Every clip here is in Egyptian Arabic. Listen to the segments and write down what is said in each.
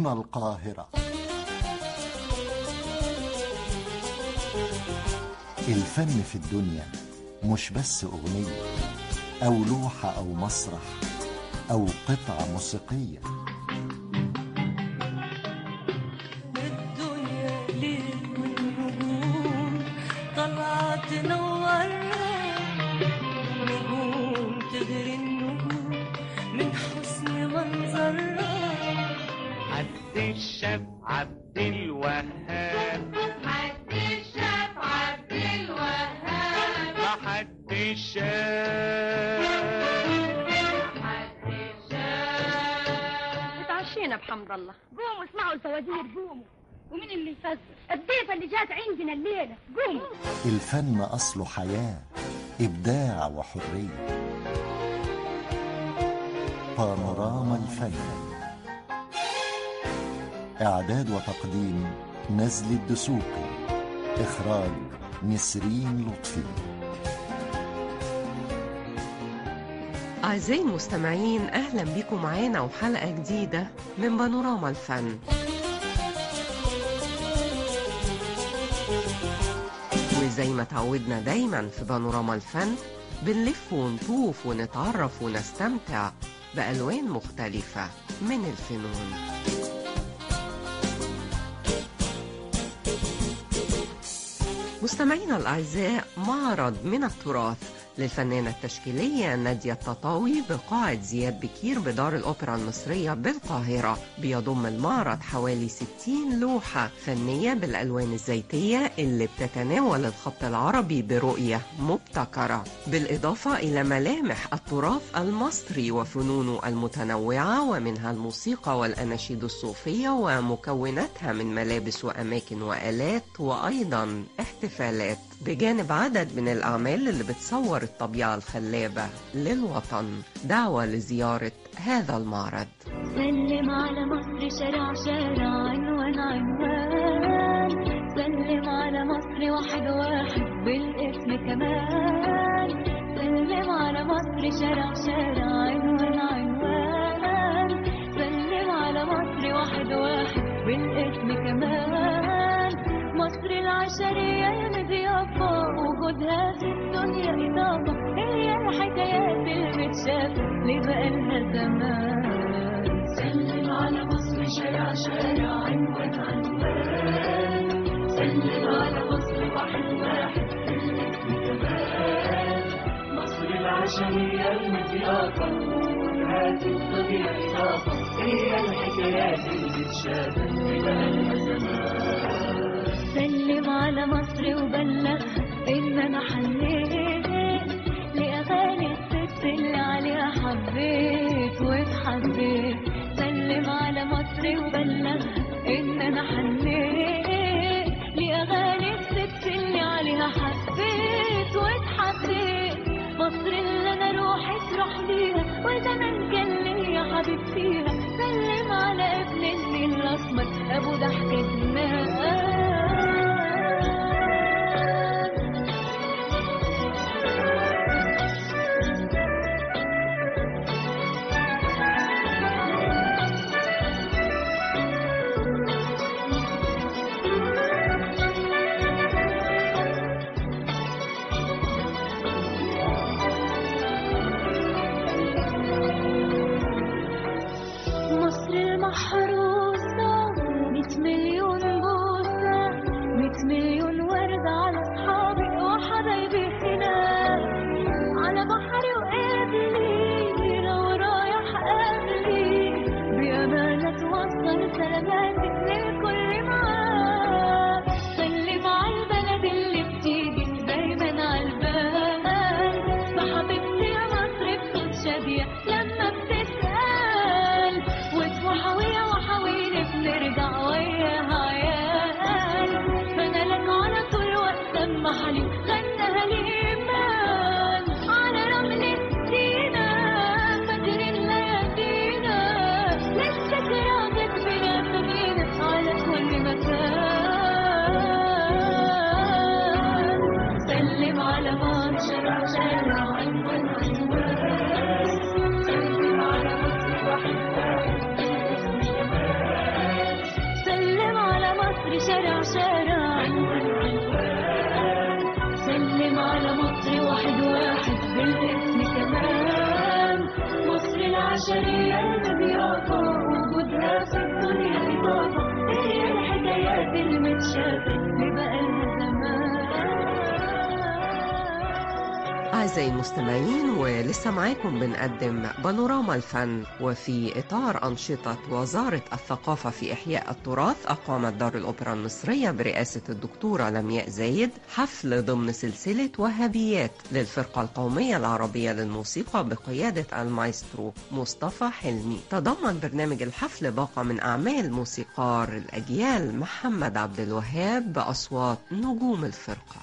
هنا القاهرة الفن في الدنيا مش بس أغنية أو لوحة أو مسرح أو قطعة موسيقية الدنيا ليل والنجوم طلعت تنورنا نجوم تغري النجوم من حسن منظرها عبد الشاف عبد الوهاب عبد الشاف عبد الوهاب ما حد شاف عبد الشاف اتعشينا بحمد الله قوموا اسمعوا الفوازير قوموا ومين اللي يفزر الضيفة اللي جات عندنا الليلة قوموا الفن أصله حياة إبداع وحرية بانوراما الفن إعداد وتقديم نزل الدسوقي إخراج نسرين لطفي أعزائي المستمعين أهلا بكم معانا وحلقة جديدة من بانوراما الفن وزي ما تعودنا دايما في بانوراما الفن بنلف ونطوف ونتعرف ونستمتع بألوان مختلفة من الفنون مستمعينا الأعزاء معرض من التراث للفنانة التشكيلية نادية التطاوي بقاعة زياد بكير بدار الأوبرا المصرية بالقاهرة بيضم المعرض حوالي 60 لوحة فنية بالألوان الزيتية اللي بتتناول الخط العربي برؤية مبتكرة بالإضافة إلى ملامح التراث المصري وفنونه المتنوعة ومنها الموسيقى والأناشيد الصوفية ومكوناتها من ملابس وأماكن وآلات وأيضا احتفالات بجانب عدد من الأعمال اللي بتصور الطبيعة الخلابة للوطن دعوة لزيارة هذا المعرض سلم على مصر شارع شارع عنوان عنوان سلم على مصر واحد واحد بالاسم كمان سلم على مصر شارع شارع عنوان عنوان سلم على مصر واحد واحد بالاسم كمان مصر العشرية المضيافة وجودها في الدنيا إضافة هي الحكايات المتشافة اللي بقالها زمان سلم على مصر شارع شارع عنوان عنوان سلم على مصر واحد واحد بالاسم كمان مصر العشرية المضيافة وجودها في الدنيا إضافة هي الحكايات المتشافة اللي بقالها زمان سلم على مصر وبلغها ان انا حنيت لاغاني الست اللي عليها حبيت واتحبيت سلم على مصر وبلغها ان انا حنيت لاغاني الست اللي عليها حبيت واتحبيت مصر اللي انا روحي تروح ليها وزمان كان ليا حبيب فيها سلم على ابن النيل الاسمر ابو ضحكة دماغ مصر المحروسة مية مليون بوسة مية مليون وردة على أصحابي وحبايبي هناك على بحري وقبلي لو رايح قبلي بأمانة توصل سلاماتك للكل معاك سلم على البلد اللي بتيجي دايما على البال بحبيبتي يا مصر بصوت شبيع لما بتسأل وحوية وحويني بنرجع وياها عيال فانا لك على طول وقت اما حليم غناها الإيمان على رمل سينا فاكرين ليالينا لسه كرامك بنا فمينا شارع عنوان سلم على مصر واحد واحد بالاسم كمان مصر العشرية المبيضة وجودها في الدنيا إضافة هي الحكايات المتشافة اللي بقالها زمان أعزائي المستمعين ولسه معاكم بنقدم بانوراما الفن وفي إطار أنشطة وزارة الثقافة في إحياء التراث أقامت دار الأوبرا المصرية برئاسة الدكتورة لمياء زايد حفل ضمن سلسلة وهابيات للفرقة القومية العربية للموسيقى بقيادة المايسترو مصطفى حلمي تضمن برنامج الحفل باقة من أعمال موسيقار الأجيال محمد عبد الوهاب بأصوات نجوم الفرقة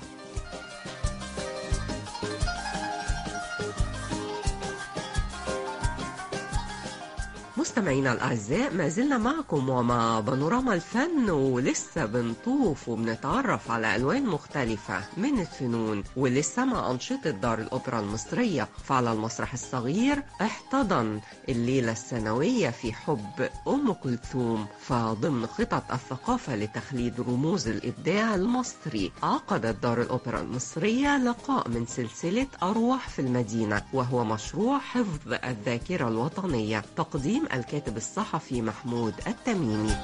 مستمعينا الأعزاء ما زلنا معكم ومع بانوراما الفن ولسه بنطوف وبنتعرف على ألوان مختلفة من الفنون ولسه مع أنشطة دار الأوبرا المصرية فعلى المسرح الصغير احتضن الليلة السنوية في حب أم كلثوم فضمن خطط الثقافة لتخليد رموز الإبداع المصري عقدت دار الأوبرا المصرية لقاء من سلسلة أرواح في المدينة وهو مشروع حفظ الذاكرة الوطنية تقديم الكاتب الصحفي محمود التميمي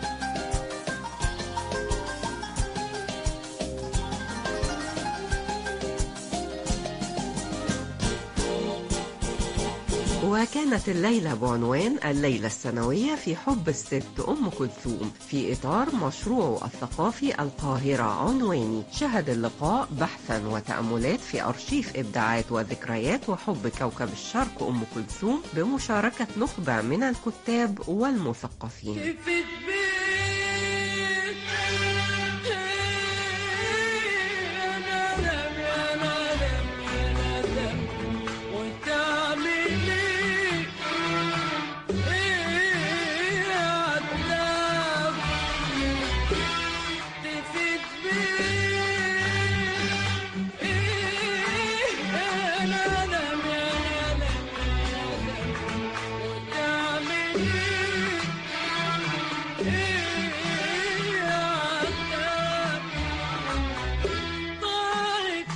وكانت الليلة بعنوان الليلة السنوية في حب الست أم كلثوم في إطار مشروع الثقافي القاهرة عنواني شهد اللقاء بحثا وتأملات في أرشيف إبداعات وذكريات وحب كوكب الشرق أم كلثوم بمشاركة نخبة من الكتاب والمثقفين كيف تبيت يا ندم يا ندم يا ندم وتعمل ايه ايه يا عذاب تفيد بيه ايه يا ندم يا ندم يا ندم وتعمل ايه ايه يا عذاب طارق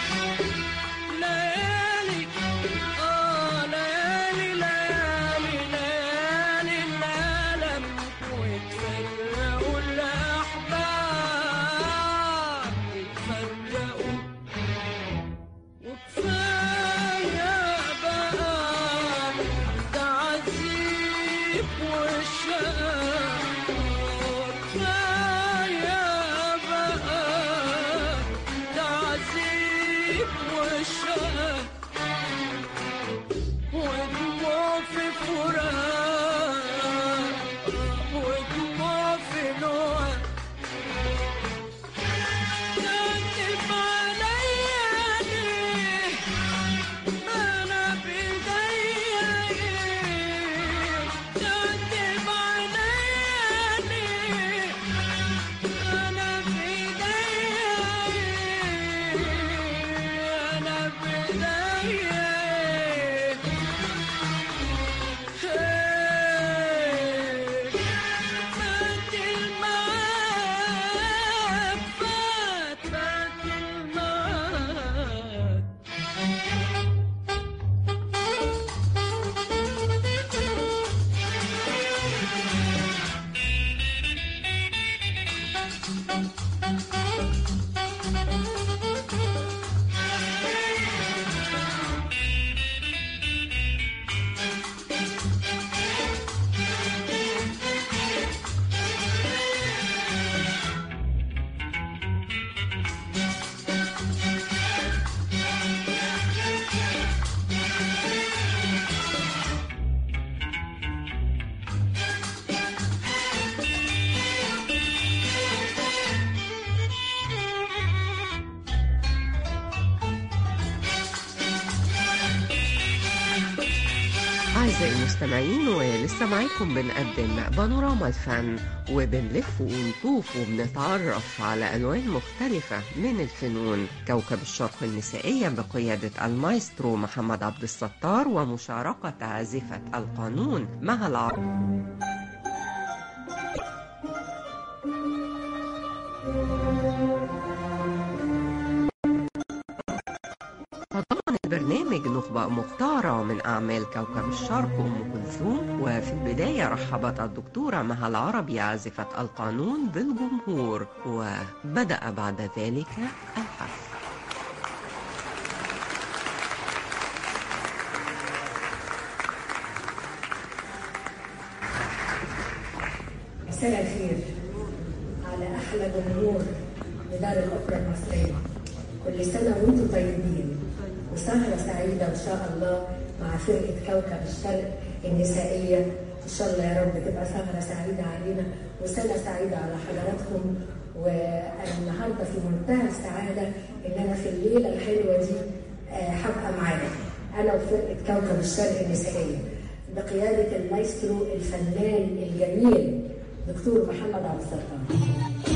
ليالي اه ليالي ليالي ليالي العالم ويتفرقوا الأحباب يتفرقوا وكفاية بقى تعذيب والشقاء كفاية بقى تعذيب والشقاء ودموع في فراق ودموع في نوع كاتب عليا ليه أنا بإيديا إيه كاتب عليا ليه أنا بإيديا إيه أنا بإيديا إيه فات المعاد فات فات المعاد أعزائي المستمعين ولسه معاكم بنقدم بانوراما الفن وبنلف ونطوف وبنتعرف على ألوان مختلفة من الفنون كوكب الشرق النسائية بقيادة المايسترو محمد عبد الستار ومشاركة عازفة القانون مع العرب إنتاج نخبة مختارة من أعمال كوكب الشرق أم كلثوم وفي البداية رحبت الدكتورة مها العربي عازفة القانون بالجمهور وبدأ بعد ذلك الحفل مساء الخير على احلى جمهور لدار الاوبرا المصريه كل سنه وانتم طيبين وسهره سعيده ان شاء الله مع فرقه كوكب الشرق النسائيه ان شاء الله يا رب تبقى سهره سعيده علينا وسنه سعيده على حضراتكم وانا النهارده في منتهى السعاده ان انا في الليله الحلوه دي آه، هبقى معاكم انا وفرقه كوكب الشرق النسائيه بقياده المايسترو الفنان الجميل دكتور محمد عبد الستار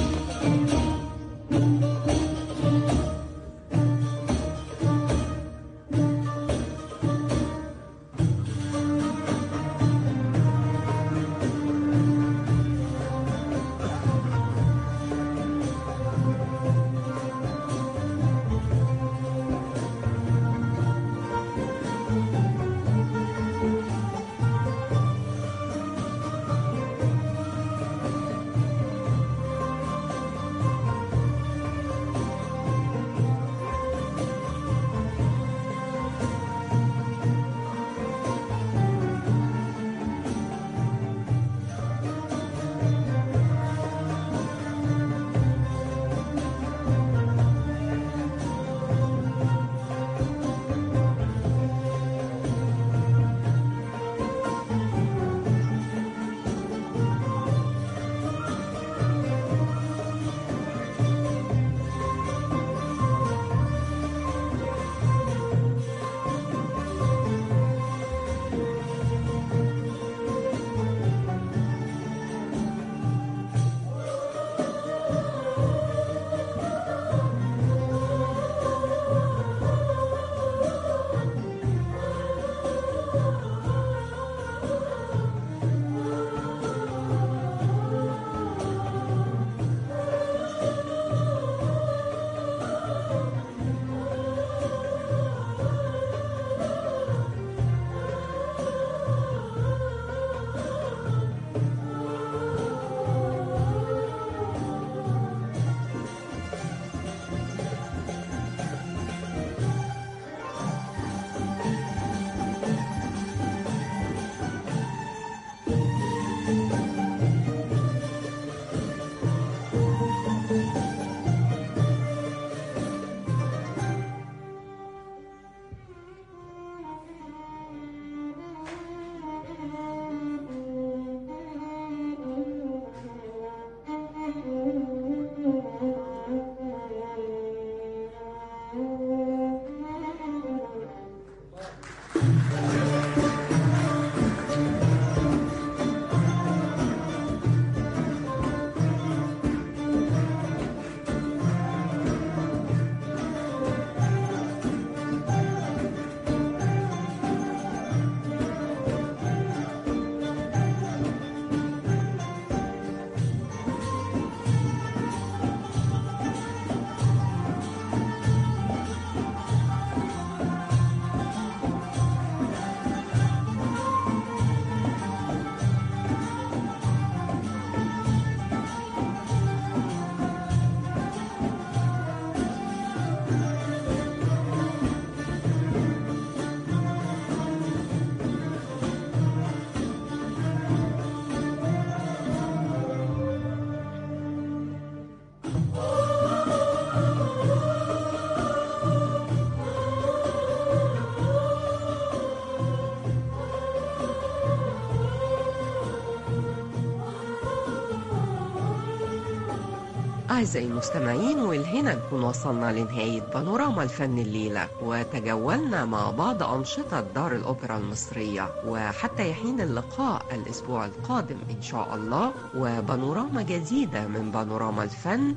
أعزائي المستمعين والهنا نكون وصلنا لنهاية بانوراما الفن الليلة وتجولنا مع بعض أنشطة دار الأوبرا المصرية وحتى يحين اللقاء الأسبوع القادم إن شاء الله وبانوراما جديدة من بانوراما الفن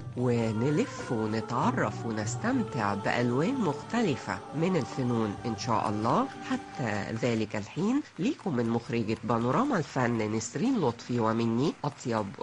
ونلف ونتعرف ونستمتع بألوان مختلفة من الفنون إن شاء الله حتى ذلك الحين ليكم من مخرجة بانوراما الفن نسرين لطفي ومني أطيب